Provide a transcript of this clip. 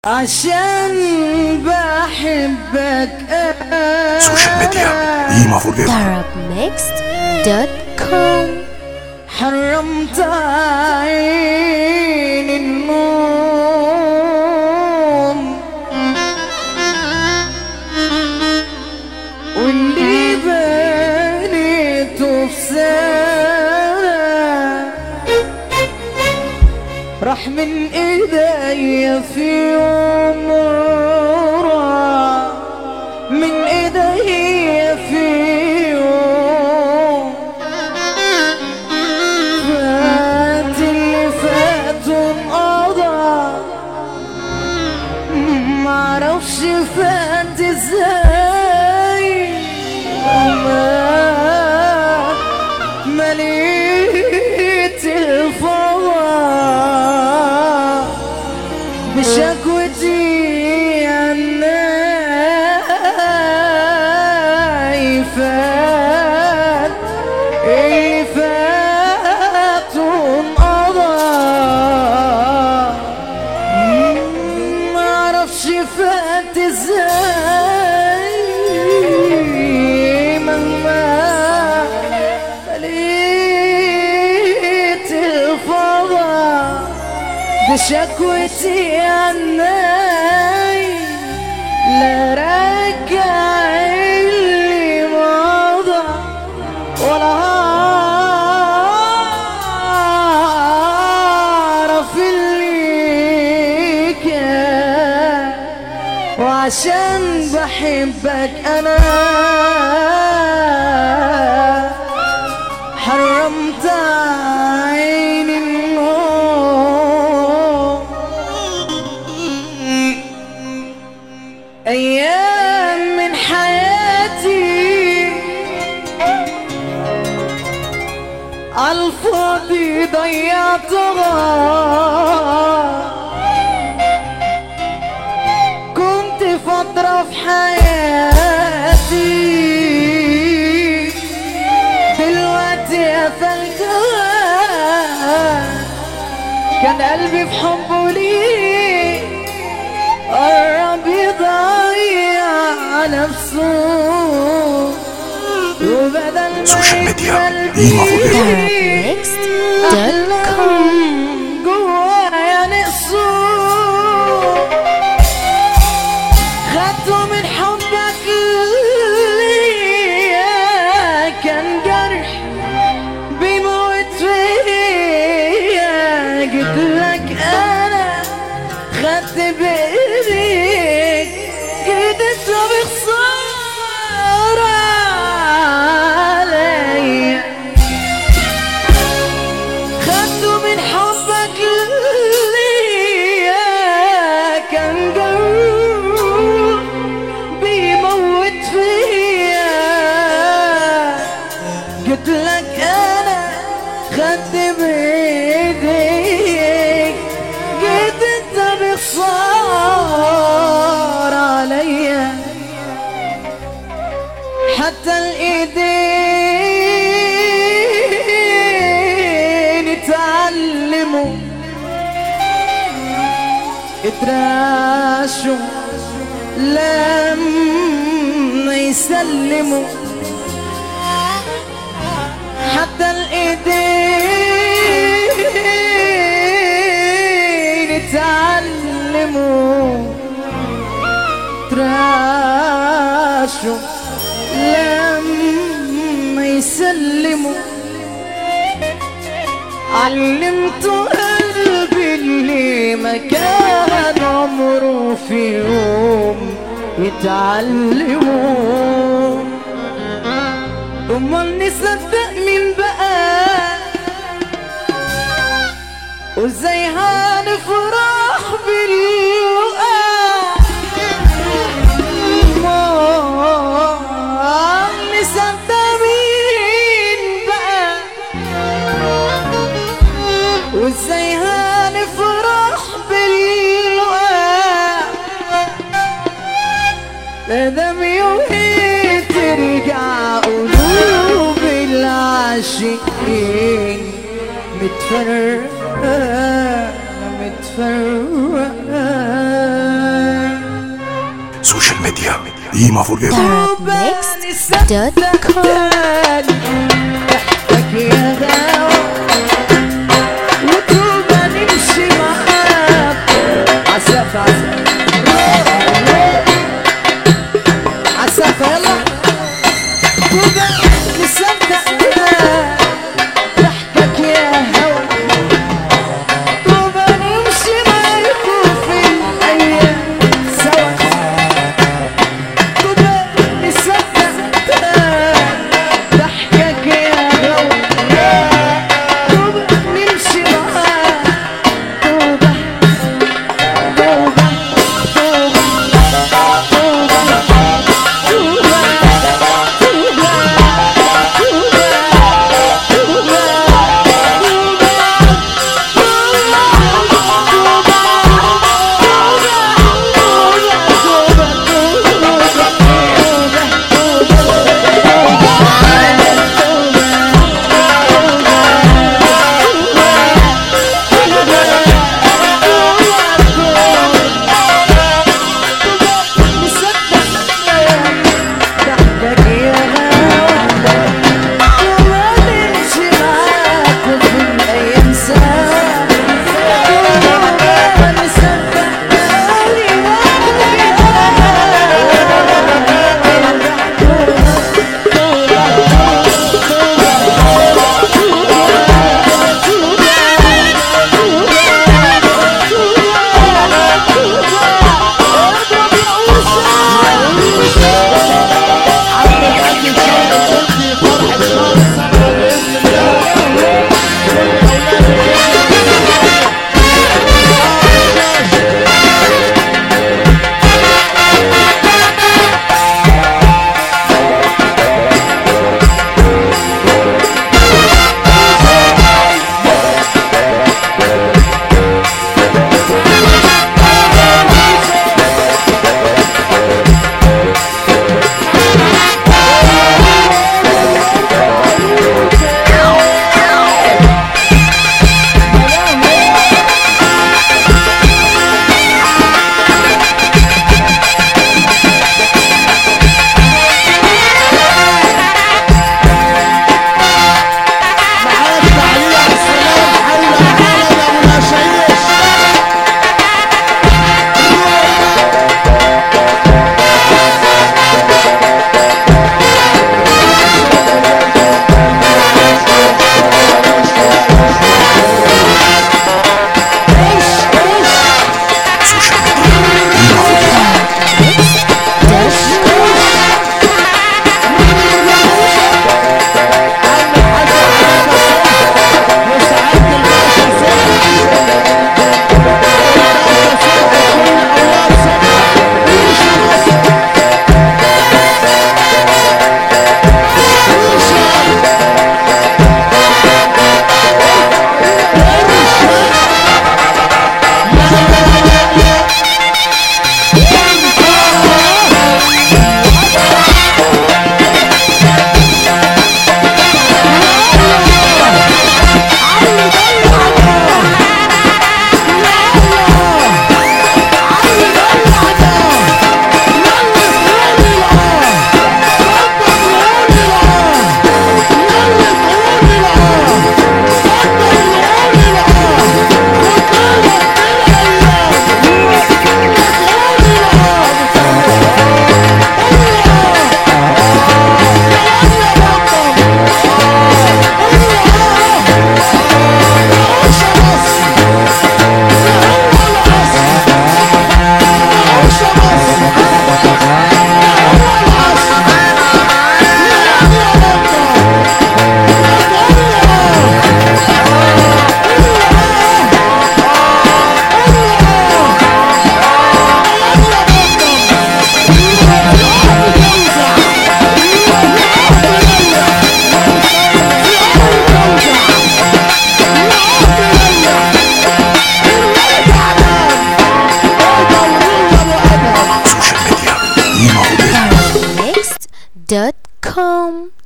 عشان بحبك سوشيال ميديا قيمة فور arabmixed.com حرمت عين النوم واللي بنيته في سنة راح من ايدي في يوم راح من ايدي في يوم فات اللي فات وانقضى معرفش فات ازاي وما مليت الفضا بشكوتي عناي فات اللي فات وانقضى معرفش فات ازاي مهما مليت الفضا بشكوتي عناي لا رجع اللي مضى ولا اعرف اللي كان وعشان بحبك انا حرمت عين النوم ايام من حياتي عالفاضي ضيعتها كنت فترة في حياتي دلوقتي قفلتها كان قلبي في حبه ليه قرب يضيع نفسه وبدل ما سوشيال ميديا يكمل قيمة فور بيه arabmixed.com أحلام جوايا نقصوا خدته من حبك ليا كان جرح بيموت فيا جيت لك انا خدت بايديك جيت انت بخسارة عليا خدته من حبك ليا كان جروح بيموت فيا قلت لك انا خدت بايديك جيت انت بخسارة عليا حتى الايدين اتعلموا اتراشوا لما يسلموا حتى الايدين اتعلموا تراشوا لما يسلموا علمت قلبي اللي ما كان عمره في يوم يتعلموا امال نصدق مين بقى وازاي هنفرح باللقاء امال نصدق مين بقى وازاي هنفرح باللقاء ندم يومي ترجع قلوب العاشقين متفرقة متفرقة سوشيال ميديا قيمة فور ايفر Arabmix.com. تحتك يا غاوي وطول ما نمشي معاك عساف عساف